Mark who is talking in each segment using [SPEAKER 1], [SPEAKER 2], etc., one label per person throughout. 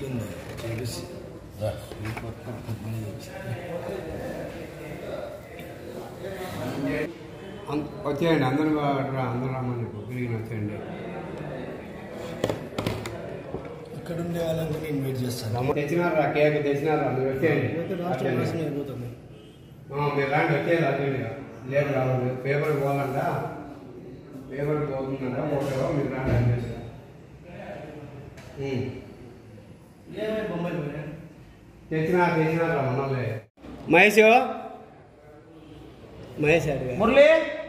[SPEAKER 1] ఎట్లుంది చూపిసి ఈ పక్క పక్కనే చూపిస్తా.
[SPEAKER 2] అం- వచ్చేయండి అందరూ రా- అందరూ రమ్మని చెప్పు తిరిగి వచ్చేయండి
[SPEAKER 1] ఇక్కడ ఉండే వాళ్ళని ఇన్వైట్ చేస్తాను
[SPEAKER 2] రమ్మ- తెచ్చినారా కేక్ తెచ్చినారా మీరు వచ్చేయండి
[SPEAKER 1] అయితే రాష్ట్ర
[SPEAKER 2] వచ్చేయండి.
[SPEAKER 1] కోసం అయిపోతుంది
[SPEAKER 2] ఆ, మీరు రాండి వచ్చేది అటెండ్ లేదు రావాలి పేపర్ పోవాలంట పేపర్ పోతుందంట ఓకేవా మీరు రాండి అటెండ్ తెచ్చినా తెచ్చినారా మనలే మహేష్ మహేష్ అడిగా
[SPEAKER 3] మురళి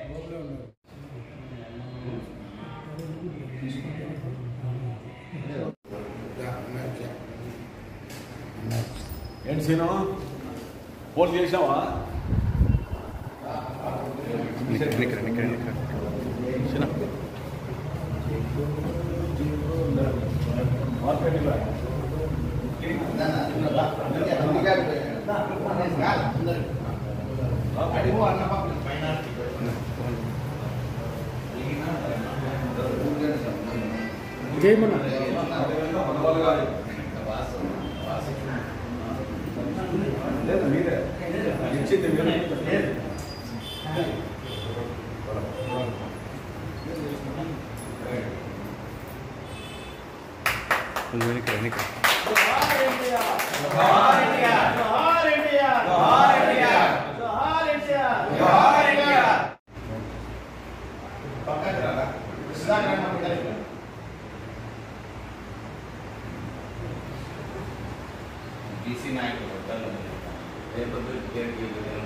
[SPEAKER 4] ఏంటి సీను ఫోన్ చేసావా మార్కెటింగ్ లేదు మీరే ఇచ్చింది మీరే
[SPEAKER 5] బీసీ నాయకులు రేపొద్దు పేరుకి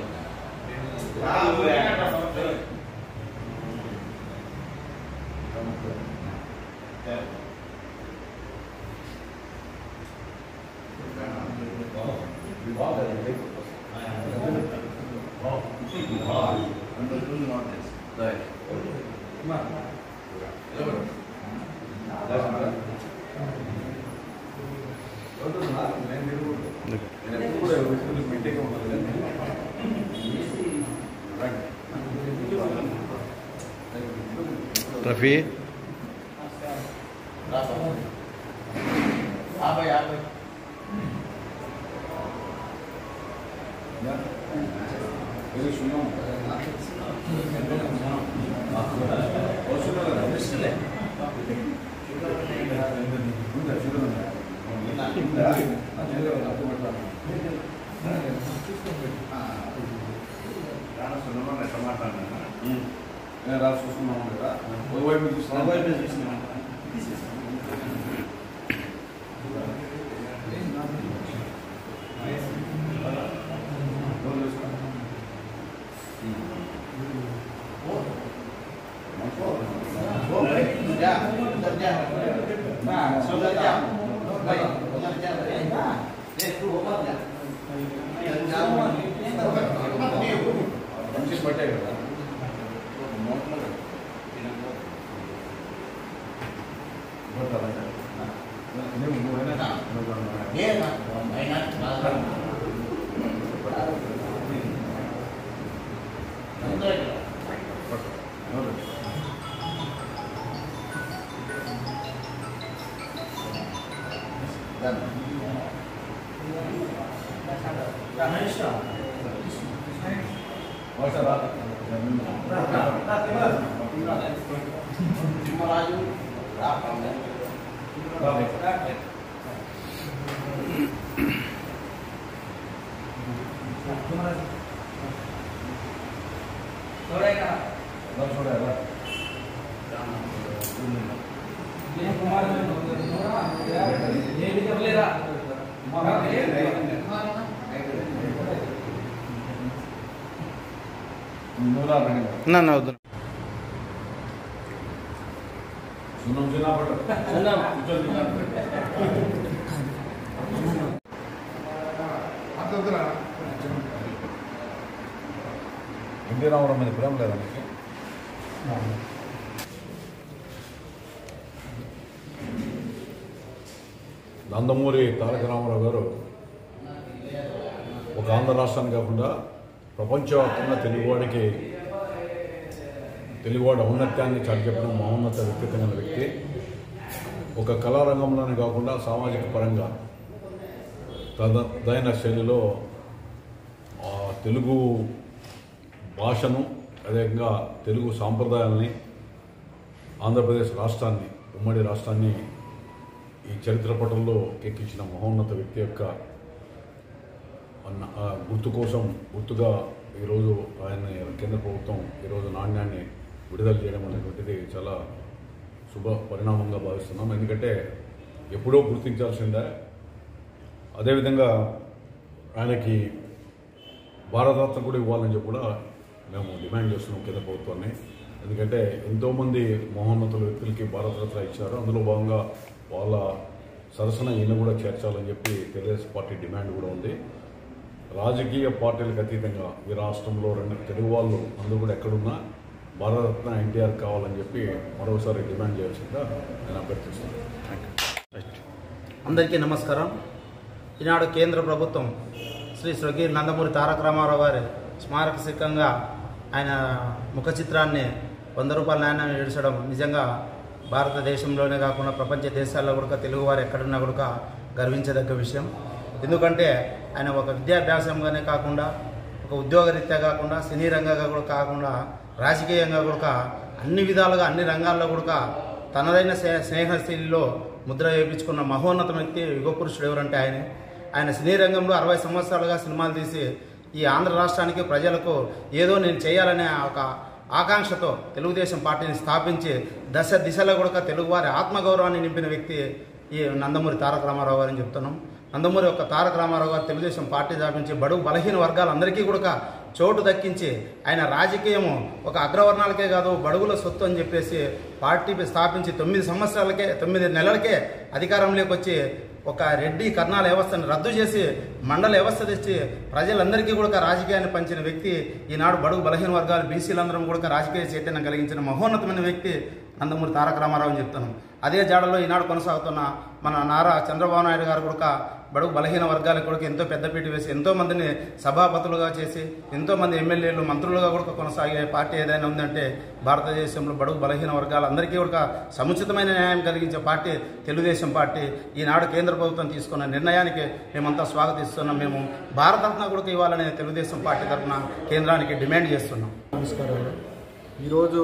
[SPEAKER 4] రఫీ
[SPEAKER 5] యాభై యాభై
[SPEAKER 4] రాసి చూసుకున్నాం కదా వైపు చూస్తున్నాం మంచి పట్టే కదా
[SPEAKER 5] తిమ్మరాజు
[SPEAKER 4] నన్ను వద్దు సున్నం చిన్నపట్టు ఎన్టీ రామారావు మీద ప్రేమ లేదా మీకు నందమూరి తారక రామారావు గారు ఒక ఆంధ్ర రాష్ట్రాన్ని కాకుండా ప్రపంచవ్యాప్తంగా తెలుగువాడికి తెలుగువాడి ఔన్నత్యాన్ని చాటి చెప్పిన మహోన్నత వ్యక్తిత్వం గల వ్యక్తి ఒక కళారంగంలోనే కాకుండా సామాజిక పరంగా తదైన శైలిలో ఆ తెలుగు భాషను అదేవిధంగా తెలుగు సాంప్రదాయాల్ని ఆంధ్రప్రదేశ్ రాష్ట్రాన్ని ఉమ్మడి రాష్ట్రాన్ని ఈ చరిత్ర పటంలో ఎక్కించిన మహోన్నత వ్యక్తి యొక్క అన్న- ఆ గుర్తు కోసం గుర్తుగా ఈరోజు ఆయన కేంద్ర ప్రభుత్వం ఈరోజు నాణ్యాన్ని విడుదల చేయడం అనేటువంటిది చాలా శుభ పరిణామంగా భావిస్తున్నాం ఎందుకంటే ఎప్పుడో గుర్తించాల్సిందే అదేవిధంగా ఆయనకి భారతరత్న కూడా ఇవ్వాలని చెప్పి కూడా మేము డిమాండ్ చేస్తున్నాం కేంద్ర ప్రభుత్వాన్ని ఎందుకంటే ఎంతోమంది మహోన్నతుల వ్యక్తులకి భారతరత్న ఇచ్చారు అందులో భాగంగా వాళ్ళ సరసన ఈయన కూడా చేర్చాలని చెప్పి తెలుగుదేశం పార్టీ డిమాండ్ కూడా ఉంది రాజకీయ పార్టీలకు అతీతంగా ఈ రాష్ట్రంలో రెండు తెలుగు వాళ్ళు అందరూ కూడా ఎక్కడున్నా భారతరత్న ఎన్టీఆర్ కావాలని చెప్పి మరోసారి డిమాండ్ చేయాల్సిందిగా నేను అభ్యర్థిస్తున్నాను థ్యాంక్ యూ
[SPEAKER 3] అందరికీ నమస్కారం ఈనాడు కేంద్ర ప్రభుత్వం శ్రీ స్వర్గీయ నందమూరి తారక రామారావు గారి స్మారక సిక్కంగా ఆయన ముఖ చిత్రాన్ని వంద రూపాయల నాణ్యాన్ని ఏడ్చడం నిజంగా భారతదేశంలోనే కాకుండా ప్రపంచ దేశాల్లో కూడా తెలుగువారు ఎక్కడున్నా కూడా గర్వించదగ్గ విషయం ఎందుకంటే ఆయన ఒక విద్యాభ్యాసంగానే కాకుండా ఒక ఉద్యోగరీత్యా కాకుండా సినీ రంగంగా కూడా కాకుండా రాజకీయంగా కూడా అన్ని విధాలుగా అన్ని రంగాల్లో కూడా తనదైన స్నే- స్నేహశైలిలో ముద్ర వేయించుకున్న మహోన్నత వ్యక్తి యుగ పురుషుడు ఎవరంటే ఆయన ఆయన సినీ రంగంలో అరవై సంవత్సరాలుగా సినిమాలు తీసి ఈ ఆంధ్ర రాష్ట్రానికి ప్రజలకు ఏదో నేను చేయాలనే ఒక ఆకాంక్షతో తెలుగుదేశం పార్టీని స్థాపించి దశ దిశలో కూడా తెలుగువారి ఆత్మగౌరవాన్ని నింపిన వ్యక్తి ఈ నందమూరి తారక రామారావు గారని చెప్తున్నాం నందమూరి యొక్క తారక రామారావు గారు తెలుగుదేశం పార్టీ స్థాపించి బడుగు బలహీన వర్గాలందరికీ కూడా చోటు దక్కించి ఆయన రాజకీయము ఒక అగ్రవర్ణాలకే కాదు బడుగుల సొత్తు అని చెప్పేసి పార్టీ స్థాపించి తొమ్మిది సంవత్సరాలకే తొమ్మిది నెలలకే అధికారంలోకి వచ్చి ఒక రెడ్డి కర్ణాల వ్యవస్థను రద్దు చేసి మండల వ్యవస్థ తెచ్చి ప్రజలందరికీ కూడా రాజకీయాన్ని పంచిన వ్యక్తి ఈనాడు బడుగు బలహీన వర్గాలు బీసీలందరం కూడా రాజకీయ చైతన్యం కలిగించిన మహోన్నతమైన వ్యక్తి నందమూరి తారక రామారావు అని చెప్తున్నాం అదే జాడలో ఈనాడు కొనసాగుతున్న మన నారా చంద్రబాబు నాయుడు గారు కూడా బడుగు బలహీన వర్గాలకు కూడా ఎంతో పెద్దపీట వేసి ఎంతో మందిని సభాపతులుగా చేసి ఎంతో మంది ఎమ్మెల్యేలు మంత్రులుగా కూడా కొనసాగే పార్టీ ఏదైనా ఉందంటే భారతదేశంలో బడుగు బలహీన వర్గాలందరికీ కూడా సముచితమైన న్యాయం కలిగించే పార్టీ తెలుగుదేశం పార్టీ ఈనాడు కేంద్ర ప్రభుత్వం తీసుకున్న నిర్ణయానికి మేమంతా స్వాగతిస్తున్నాం మేము భారతరత్న కూడా ఇవ్వాలనే తెలుగుదేశం పార్టీ తరఫున కేంద్రానికి డిమాండ్ చేస్తున్నాం
[SPEAKER 6] నమస్కారాలు ఈరోజు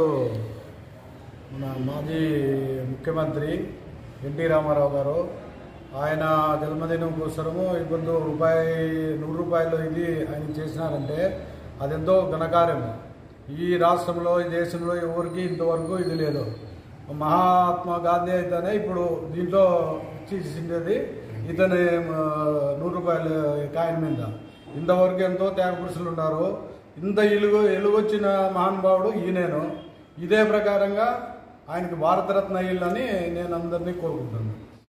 [SPEAKER 6] మన మాజీ ముఖ్యమంత్రి ఎన్టీ రామారావు గారు ఆయన జన్మదినం కోసము ఇప్పుడు రూపాయి నూరు రూపాయలు ఇది ఆయన చేసినారంటే అదెంతో ఘనకార్యం ఈ రాష్ట్రంలో ఈ దేశంలో ఎవరికి ఇంతవరకు ఇది లేదు మహాత్మా గాంధీ అయితేనే ఇప్పుడు దీంట్లో చేసిండేది ఇతని ఆ, నూరు రూపాయల కాయిన్ మీద ఇంతవరకు ఎంతో త్యాగ పురుషులు ఉన్నారు ఇంత ఎలుగు ఎలుగొచ్చిన మహానుభావుడు ఈయనేను ఇదే ప్రకారంగా ఆయనకి భారతరత్న ఇల్లని నేను అందరినీ కోరుకుంటున్నాను